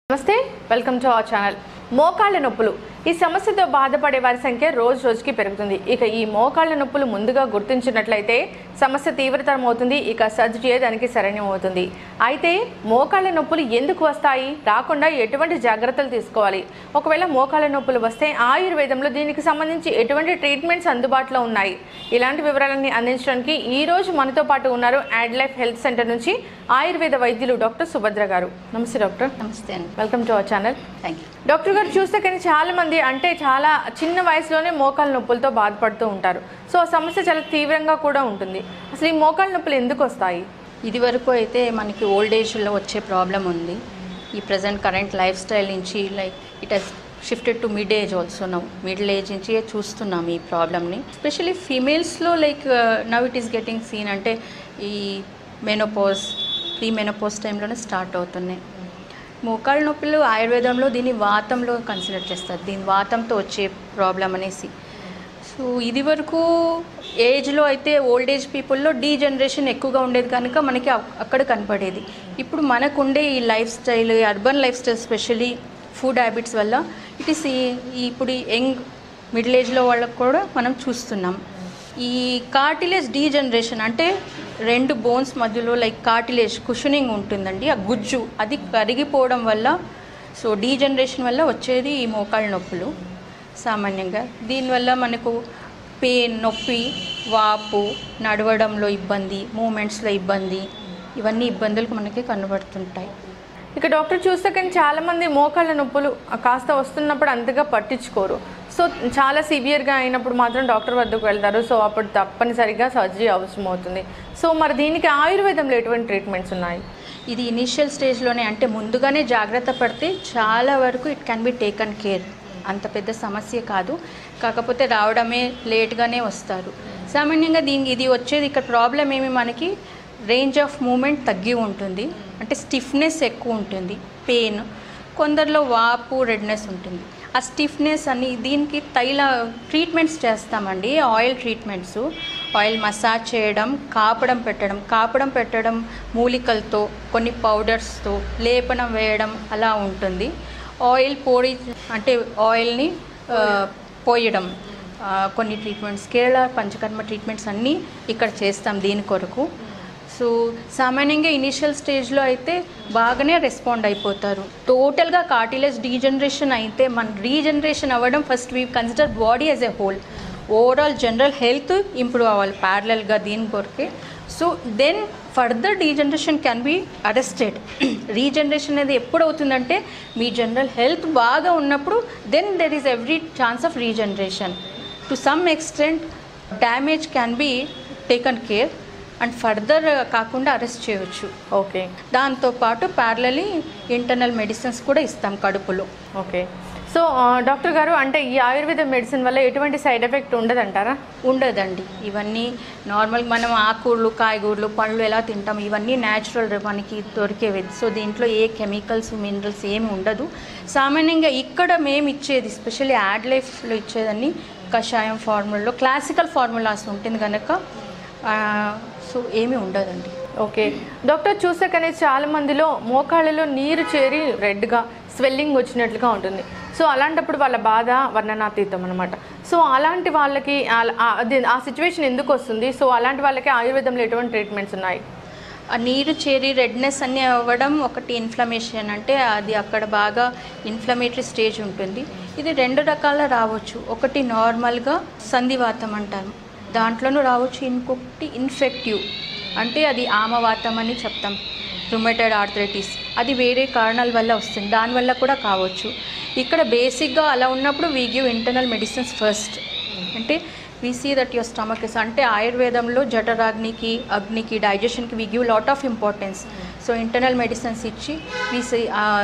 నమస్తే welcome to our channel మోకాళ్ళ నొప్పులు ఈ సమస్యతో బాధపడే వారి సంఖ్య రోజు రోజుకి పెరుగుతుంది ఇక ఈ మోకాళ్ళ నొప్పులు ముందుగా గుర్తించినట్లయితే సమస్య తీవ్రతరం అవుతుంది ఇక సర్జరీ దానికి శరణ్యం అవుతుంది అయితే మోకాళ్ళ నొప్పులు ఎందుకు వస్తాయి రాకుండా ఎటువంటి జాగ్రత్తలు తీసుకోవాలి ఒకవేళ మోకాళ్ళ నొప్పులు వస్తే ఆయుర్వేదంలో దీనికి సంబంధించి ఎటువంటి ట్రీట్మెంట్స్ అందుబాటులో ఉన్నాయి ఇలాంటి వివరాలన్నీ అందించడానికి ఈ రోజు మనతో పాటు ఉన్నారు యాడ్ లైఫ్ హెల్త్ సెంటర్ నుంచి ఆయుర్వేద వైద్యులు డాక్టర్ సుభద్ర గారు నమస్తే డాక్టర్ నమస్తే అండి welcome to our channel thank you doctor గారు చూస్తే కానీ చాలా మంది అంటే చాలా చిన్న వయసులోనే మోకాళ్ళ నొప్పులతో బాధపడుతూ ఉంటారు సో ఆ సమస్య చాలా తీవ్రంగా కూడా ఉంటుంది అసలు ఈ మోకాళ్ళ నొప్పులు ఎందుకు వస్తాయి ఇది వరకు అయితే మనకి ఓల్డ్ ఏజ్లో వచ్చే ప్రాబ్లం ఉంది ఈ ప్రజెంట్ కరెంట్ లైఫ్ స్టైల్ నుంచి like it he's shifted to mid age also now middle age నుంచి చూస్తున్నాం ఈ ప్రాబ్లమ్ని ఎస్పెషలీ ఫీమేల్స్లో like now it is getting seen అంటే ఈ మెనోపోజ్ ప్రీ మెనోపోజ్ టైంలోనే స్టార్ట్ అవుతున్నాయి మోకాళ్ళ నొప్పులు ఆయుర్వేదంలో దీన్ని వాతంలో కన్సిడర్ చేస్తారు దీని వాతంతో వచ్చే ప్రాబ్లం అనేసి సో ఇది వరకు ఏజ్లో అయితే ఓల్డ్ ఏజ్ పీపుల్లో డీ జనరేషన్ ఎక్కువగా ఉండేది కనుక మనకి అక్- అక్కడ కనపడేది ఇప్పుడు మనకు ఉండే ఈ లైఫ్ స్టైల్ ఈ urban lifestyle specially food habits వల్ల ఇట్ ఈస్ ఈ ఇప్పుడు యంగ్ మిడిల్ ఏజ్లో వాళ్ళకు కూడా మనం చూస్తున్నాం ఈ కార్టిలేజ్ డీ జనరేషన్ అంటే రెండు బోన్స్ మధ్యలో లైక్ కార్టిలేజ్ కుషనింగ్ ఉంటుందండి ఆ గుజ్జు అది కరిగిపోవడం వల్ల సో డీ జనరేషన్ వల్ల వచ్చేది ఈ మోకాళ్ళ నొప్పులు సామాన్యంగా దీనివల్ల మనకు పెయిన్ నొప్పి వాపు నడవడంలో ఇబ్బంది మూమెంట్స్లో ఇబ్బంది ఇవన్నీ ఇబ్బందులు మనకి కనబడుతుంటాయి ఇక డాక్టర్ చూస్తే కానీ చాలా మంది మోకాళ్ళ నొప్పులు కాస్త వస్తున్నప్పుడు అంతగా పట్టించుకోరు సో చాలా సివియర్గా అయినప్పుడు మాత్రం డాక్టర్ వద్దకు వెళ్తారు సో అప్పుడు తప్పనిసరిగా సర్జరీ అవసరం అవుతుంది సో మరి దీనికి ఆయుర్వేదంలో ఎటువంటి ట్రీట్మెంట్స్ ఉన్నాయి ఇది ఇనీషియల్ స్టేజ్లోనే అంటే ముందుగానే జాగ్రత్త పడితే చాలా వరకు it can be taken care అంత పెద్ద సమస్య కాదు కాకపోతే రావడమే లేట్గానే వస్తారు సామాన్యంగా దీనికి ఇది వచ్చేది ఇక్కడ ప్రాబ్లం ఏమి మనకి రేంజ్ ఆఫ్ మూమెంట్ తగ్గి ఉంటుంది అంటే స్టిఫ్నెస్ ఎక్కువ ఉంటుంది పెయిన్ కొందరిలో వాపు రెడ్నెస్ ఉంటుంది ఆ స్టిఫ్నెస్ అని దీనికి తైల ట్రీట్మెంట్స్ చేస్తామండి ఆయిల్ ట్రీట్మెంట్స్ ఆయిల్ మసాజ్ చేయడం కాపడం పెట్టడం కాపడం పెట్టడం మూలికలతో కొన్ని పౌడర్స్తో లేపనం వేయడం అలా ఉంటుంది ఆయిల్ పొడి అంటే ఆయిల్ని ఆ, పోయడం ఆ, కొన్ని ట్రీట్మెంట్స్ కేరళ పంచకర్మ ట్రీట్మెంట్స్ అన్నీ ఇక్కడ చేస్తాం దీని కొరకు సో సామాన్యంగా ఇనిషియల్ స్టేజ్లో అయితే బాగానే రెస్పాండ్ అయిపోతారు టోటల్గా కార్టిలేజ్ డీజనరేషన్ అయితే మన రీజనరేషన్ అవ్వడం first we consider body as a whole overall general health improve అవ్వాలి ప్యారలల్గా దీని కొరకే so then further degeneration can be arrested regeneration అనేది ఎప్పుడు అవుతుందంటే మీ జనరల్ హెల్త్ బాగా ఉన్నప్పుడు then there is every chance of regeneration to some extent damage can be taken care and further కాకుండా అరెస్ట్ చేయవచ్చు ఓకే దాంతోపాటు ప్యారలీ ఇంటర్నల్ మెడిసిన్స్ కూడా ఇస్తాం కడుపులో ఓకే సో ఆ, డాక్టర్ గారు అంటే ఈ ఆయుర్వేద మెడిసిన్ వల్ల ఎటువంటి సైడ్ ఎఫెక్ట్ ఉండదంటారా ఉండదండి ఇవన్నీ నార్మల్ మనం ఆకుకూరలు కాయగూరలు పండ్లు ఎలా తింటాం ఇవన్నీ న్యాచురల్ మనకి దొరికేవి సో దీంట్లో ఏ కెమికల్స్ మినరల్స్ ఏమి ఉండదు సామాన్యంగా ఇక్కడ మేము ఇచ్చేది స్పెషల్లీ యాడ్ లైఫ్లో ఇచ్చేదాన్ని కషాయం ఫార్ములాలో క్లాసికల్ ఫార్ములాస్ ఉంటుంది కనుక ఆ, సో ఏమీ ఉండదండి ఓకే డాక్టర్ చూస్తే కానీ చాలా మందిలో మోకాళ్ళలో నీరు చేరి రెడ్గా స్వెల్లింగ్ వచ్చినట్లుగా ఉంటుంది సో అలాంటప్పుడు వాళ్ళ బాధ వర్ణనాతీతం అనమాట సో అలాంటి వాళ్ళకి ఆ- ఆ- అది ఆ సిచ్యువేషన్ ఎందుకు వస్తుంది సో అలాంటి వాళ్ళకి ఆయుర్వేదంలో ఎటువంటి ట్రీట్మెంట్స్ ఉన్నాయి ఆ నీరు చేరి రెడ్నెస్ అన్ని అవ్వడం ఒకటి ఇన్ఫ్లమేషన్ అంటే అది అక్కడ బాగా ఇన్ఫ్లమేటరీ స్టేజ్ ఉంటుంది ఇది రెండు రకాల రావచ్చు ఒకటి నార్మల్గా సంధివాతం అంటారు దాంట్లోనూ రావచ్చు ఇంకొకటి ఇన్ఫెక్టివ్ అంటే అది ఆమవాతం అని చెప్తాం రుమటైడ్ ఆర్థరైటిస్ అది వేరే కారణాల వల్ల వస్తుంది దానివల్ల కూడా కావచ్చు ఇక్కడ బేసిక్గా అలా ఉన్నప్పుడు we give internal medicines first అంటే we see that your stomach is అంటే ఆయుర్వేదంలో జఠరాగ్నికి అగ్నికి డైజెషన్కి we give lot of importance so internal medicines ఇచ్చి we see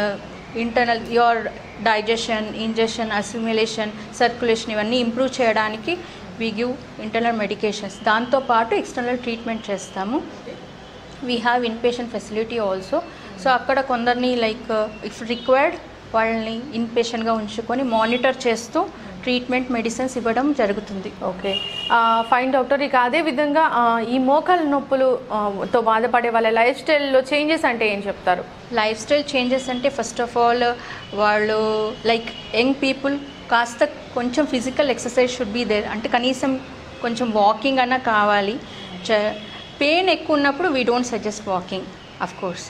internal your digestion ingestion assimilation circulation ఇవన్నీ ఇంప్రూవ్ చేయడానికి వి గివ్ ఇంటర్నల్ మెడికేషన్స్ దాంతోపాటు ఎక్స్టర్నల్ ట్రీట్మెంట్ చేస్తాము we have inpatient facility also so అక్కడ కొందరిని లైక్ ఇఫ్ రిక్వైర్డ్ వాళ్ళని ఇన్పేషెంట్గా ఉంచుకొని monitor చేస్తూ ట్రీట్మెంట్ మెడిసిన్స్ ఇవ్వడం జరుగుతుంది ఓకే ఆ, ఫైన్ డాక్టర్ ఇక అదే విధంగా ఆ, ఈ మోకాళ్ళ నొప్పులు ఆ, తో బాధపడే వాళ్ళ లైఫ్ స్టైల్లో చేంజెస్ అంటే ఏం చెప్తారు లైఫ్ స్టైల్ చేంజెస్ అంటే ఫస్ట్ ఆఫ్ ఆల్ వాళ్ళు లైక్ యంగ్ పీపుల్ కాస్త కొంచెం physical exercise should be there అంటే కనీసం కొంచెం వాకింగ్ అన్నా కావాలి పెయిన్ ఎక్కువ ఉన్నప్పుడు we don't suggest walking of course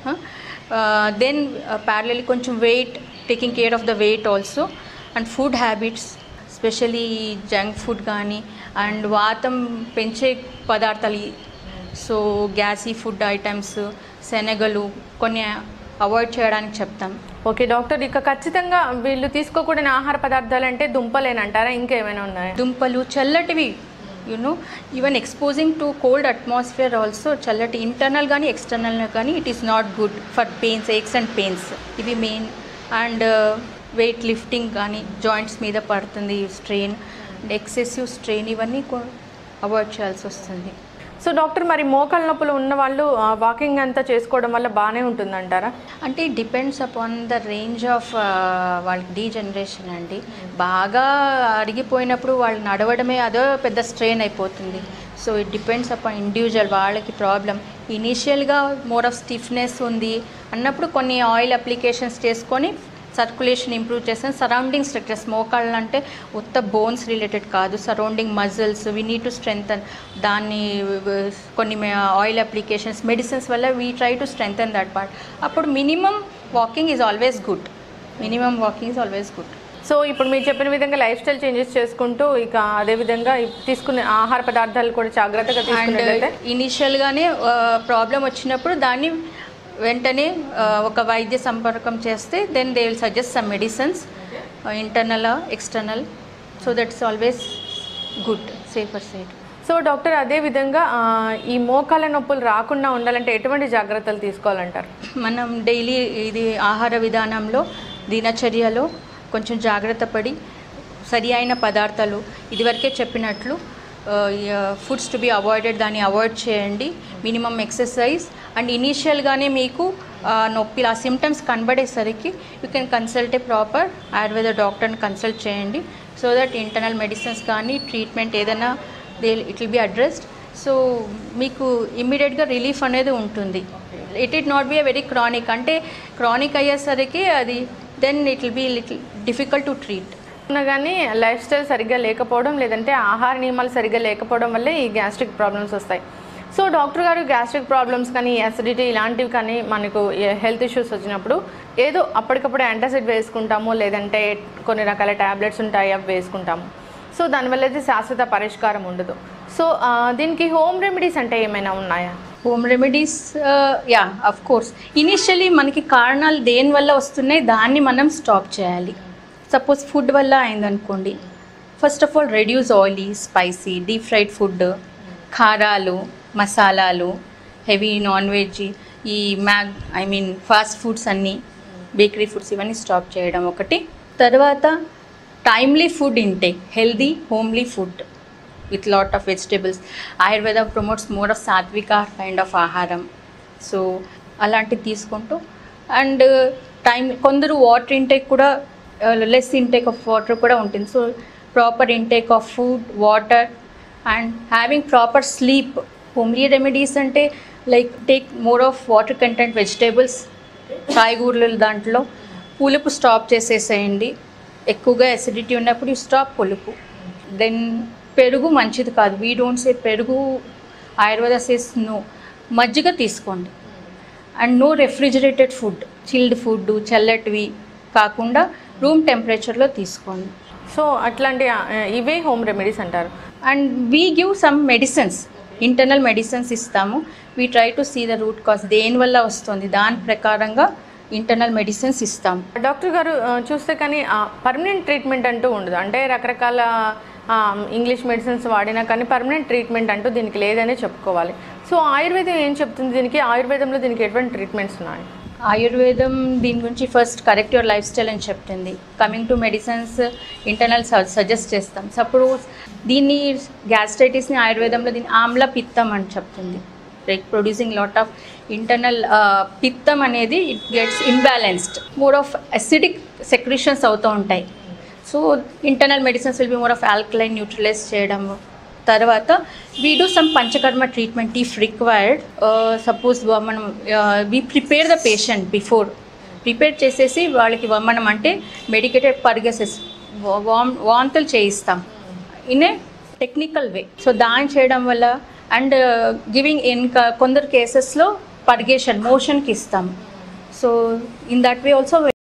then parallelly కొంచెం weight taking care of the weight also and food habits specially junk food కానీ అండ్ వాతం పెంచే పదార్థాలు ఈ- సో గ్యాసీ ఫుడ్ ఐటమ్స్ శనగలు కొన్ని అవాయిడ్ చేయడానికి చెప్తాం ఓకే డాక్టర్ ఇక ఖచ్చితంగా వీళ్ళు తీసుకోకూడని ఆహార పదార్థాలు అంటే దుంపలేనంటారా ఇంకా ఏమైనా ఉన్నాయా దుంపలు చల్లటివి you know even exposing to cold atmosphere also చల్లటి ఇంటర్నల్ కానీ ఎక్స్టర్నల్ కానీ it is not good for pains aches and pains ఇవి మెయిన్ అండ్ వెయిట్ లిఫ్టింగ్ కానీ జాయింట్స్ మీద పడుతుంది స్ట్రెయిన్ ఎక్సెసివ్ స్ట్రెయిన్ ఇవన్నీ అవాయిడ్ చేయాల్సి వస్తుంది సో డాక్టర్ మరి మోకాళ్ళ నొప్పులు ఉన్న వాళ్ళు వాకింగ్ అంతా చేసుకోవడం వల్ల బాగానే ఉంటుందంటారా అంటే depends upon the range of వాళ్ళకి డీజనరేషన్ అండి బాగా అరిగిపోయినప్పుడు వాళ్ళు నడవడమే అదో పెద్ద స్ట్రెయిన్ అయిపోతుంది so it depends upon individual వాళ్ళకి ప్రాబ్లం ఇనీషియల్గా మోర్ ఆఫ్ స్టిఫ్నెస్ ఉంది అన్నప్పుడు కొన్ని ఆయిల్ అప్లికేషన్స్ చేసుకొని సర్క్యులేషన్ ఇంప్రూవ్ చేస్తాం సరౌండింగ్ స్ట్రక్చర్స్ మోకాళ్ళు అంటే ఉత్త బోన్స్ రిలేటెడ్ కాదు surrounding muscles we need to strengthen దాన్ని uh, కొన్ని ఆయిల్ అప్లికేషన్స్ మెడిసిన్స్ వల్ల we try to strengthen that part అప్పుడు minimum walking is always good minimum walking is always good so ఇప్పుడు మీరు చెప్పిన విధంగా లైఫ్ స్టైల్ చేంజెస్ చేసుకుంటూ ఇక అదే విధంగా ఈ తీసుకునే ఆహార పదార్థాలు కూడా జాగ్రత్తగా అండ్ తీసుకున్నట్లయితే ఇనీషియల్గానే ప్రాబ్లం వచ్చినప్పుడు దాన్ని వెంటనే ఆ, ఒక వైద్య సంపర్కం చేస్తే then they will suggest some medicines internal external so that's always good safer side so doctor అదే విధంగా ఆ, ఈ మోకాళ్ళ నొప్పులు రాకుండా ఉండాలంటే ఎటువంటి జాగ్రత్తలు తీసుకోవాలంటారు మనం డైలీ ఇది ఆహార విధానంలో దినచర్యలో కొంచెం జాగ్రత్త పడి సరి అయిన పదార్థాలు ఇదివరకే చెప్పినట్లు ఫుడ్స్ టు బి అవాయిడెడ్ దాన్ని అవాయిడ్ చేయండి మినిమం ఎక్సర్సైజ్ అండ్ ఇనీషియల్గానే మీకు ఆ, నొప్పి ఆ సిమ్టమ్స్ కనబడేసరికి you can consult a proper Ayurveda డాక్టర్ని కన్సల్ట్ చేయండి సో దట్ ఇంటర్నల్ మెడిసిన్స్ కానీ ట్రీట్మెంట్ ఏదైనా they it will be addressed so మీకు ఇమ్మీడియట్గా రిలీఫ్ అనేది ఉంటుంది it it not be a very chronic అంటే క్రానిక్ అయ్యేసరికి అది then it will be little difficult to treat ఉన్నా కానీ లైఫ్ స్టైల్ సరిగ్గా లేకపోవడం లేదంటే ఆహార నియమాలు సరిగ్గా లేకపోవడం వల్లే ఈ గ్యాస్ట్రిక్ ప్రాబ్లమ్స్ వస్తాయి సో డాక్టర్ గారు గ్యాస్ట్రిక్ ప్రాబ్లమ్స్ కానీ అసిడిటీ ఇలాంటివి కానీ మనకు హెల్త్ ఇష్యూస్ వచ్చినప్పుడు ఏదో అప్పటికప్పుడు యాంటాసిడ్ వేసుకుంటాము లేదంటే కొన్ని రకాల ట్యాబ్లెట్స్ ఉంటాయి అవి వేసుకుంటాము సో దానివల్ల అయితే శాశ్వత పరిష్కారం ఉండదు సో ఆ, దీనికి హోమ్ రెమెడీస్ అంటే ఏమైనా ఉన్నాయా home remedies yeah of course initially మనకి కారణాలు దేని వల్ల వస్తున్నాయి దాన్ని మనం స్టాప్ చేయాలి సపోజ్ ఫుడ్ వల్ల అయిందనుకోండి first of all reduce oily spicy deep fried food కారాలు మసాలాలు హెవీ నాన్ వెజ్ ఈ మ్యాగ్ ఐ మీన్ ఫాస్ట్ ఫుడ్స్ అన్నీ బేకరీ ఫుడ్స్ ఇవన్నీ స్టాప్ చేయడం ఒకటి తర్వాత timely food intake healthy homely food with lot of vegetables Ayurveda promotes more of sattvika kind of ఆహారం సో అలాంటివి తీసుకుంటూ అండ్ టైం కొందరు వాటర్ ఇంటేక్ కూడా లెస్ ఇంటేక్ ఆఫ్ వాటర్ కూడా ఉంటుంది so proper intake of food water and having proper sleep homely remedies అంటే like take more of water content vegetables కాయగూరలు దాంట్లో పులుపు స్టాప్ చేసేసేయండి ఎక్కువగా ఎసిడిటీ ఉన్నప్పుడు స్టాప్ పులుపు దెన్ పెరుగు మంచిది కాదు వీ డోంట్ సే పెరుగు ఆయుర్వేద సేస్ నో మజ్జిగ తీసుకోండి and no refrigerated food chilled food చల్లటివి కాకుండా రూమ్ టెంపరేచర్లో తీసుకోండి సో అట్లాంటి ఆ, ఇవే హోమ్ రెమెడీస్ అంటారు and we give some medicines internal medicines ఇస్తాము we try to see the root cause దేనివల్ల వస్తుంది దాని ప్రకారంగా ఇంటర్నల్ మెడిసిన్స్ ఇస్తాము డాక్టర్ గారు ఆ, చూస్తే కానీ పర్మనెంట్ ట్రీట్మెంట్ అంటూ ఉండదు అంటే రకరకాల ఆ, ఇంగ్లీష్ మెడిసిన్స్ వాడినా కానీ పర్మనెంట్ ట్రీట్మెంట్ అంటూ దీనికి లేదనే చెప్పుకోవాలి సో ఆయుర్వేదం ఏం చెప్తుంది దీనికి ఆయుర్వేదంలో దీనికి ఎటువంటి ట్రీట్మెంట్స్ ఉన్నాయి ఆయుర్వేదం దీని గురించి first correct your lifestyle అని చెప్తుంది coming to medicines internal suggest చేస్తాం సపోజ్ దీన్ని గ్యాస్ట్రైటిస్ని ఆయుర్వేదంలో దీన్ని ఆమ్ల పిత్తం అని చెప్తుంది like producing lot of internal పిత్తం అనేది it gets imbalanced more of acidic secretions అవుతూ ఉంటాయి so internal medicines will be more of alkaline neutralise చేయడం తర్వాత we do some panchakarma treatment if required suppose మనం we prepare the patient before prepare చేసేసి వాళ్ళకి వ- మనం అంటే మెడికేటెడ్ పర్గసెస్ వామ్ వాంతులు చేయిస్తాం in a technical way so దాన్ని చేయడం వల్ల అండ్ గివింగ్ ఇంకా కొందరు కేసెస్లో పర్గేషన్ మోషన్కి ఇస్తాం so in that way also